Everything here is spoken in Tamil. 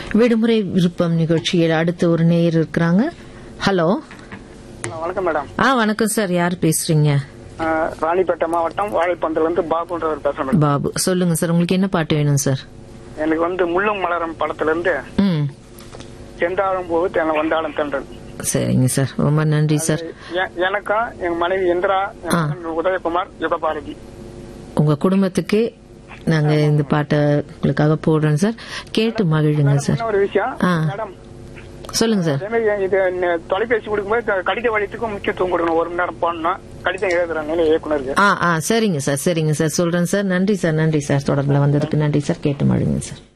விடுமுறை விருப்பம் நிகழ்ச்சியில் அடுத்து ஒரு நேயர் இருக்கிறாங்க ஹலோ வணக்கம் மேடம் ஆ வணக்கம் சார் யார் பேசுறீங்க ஆஹ் ராணிப்பேட்டை மாவட்டம் வாழைப்பந்தில இருந்து பாபுன்றவர் பேசுறேன் மேடம் பாபு சொல்லுங்க சார் உங்களுக்கு என்ன பாட்டு வேணும் சார் எனக்கு வந்து முள்ளும் மலரும் படத்துல இருந்து ம் செந்தாழம் போது தேன வந்தாலும் தென்றல் சரிங்க சார் ரொம்ப நன்றி சார் எ- எனக்கும் எங்க மனைவி இந்திரா என் ஆ. மகன் உதயகுமார் யுகபாரதி உங்க குடும்பத்துக்கே நாங்க இந்த பாட்டை உங்களுக்காக போடுறோம் சார் கேட்டு மகிழுங்க சார் என்ன ஒரு விஷயம் ஆ. மேடம் சொல்லுங்க சார் அதே மாதிரி இது ந- தொலைபேசி கொடுக்கும்போது க- கடித வழித்துக்கும் முக்கியத்துவம் கொடுக்கணும் ஒரு மணி நேரம் போடணும் கடிதம் எழுதுறாங்க இயக்குனருக்கு ஆ ஆ சரிங்க சார் சரிங்க சார் சொல்றேன் சார் நன்றி சார் நன்றி சார் தொடர்பில் வந்ததுக்கு நன்றி சார் கேட்டு மகிழுங்க சார்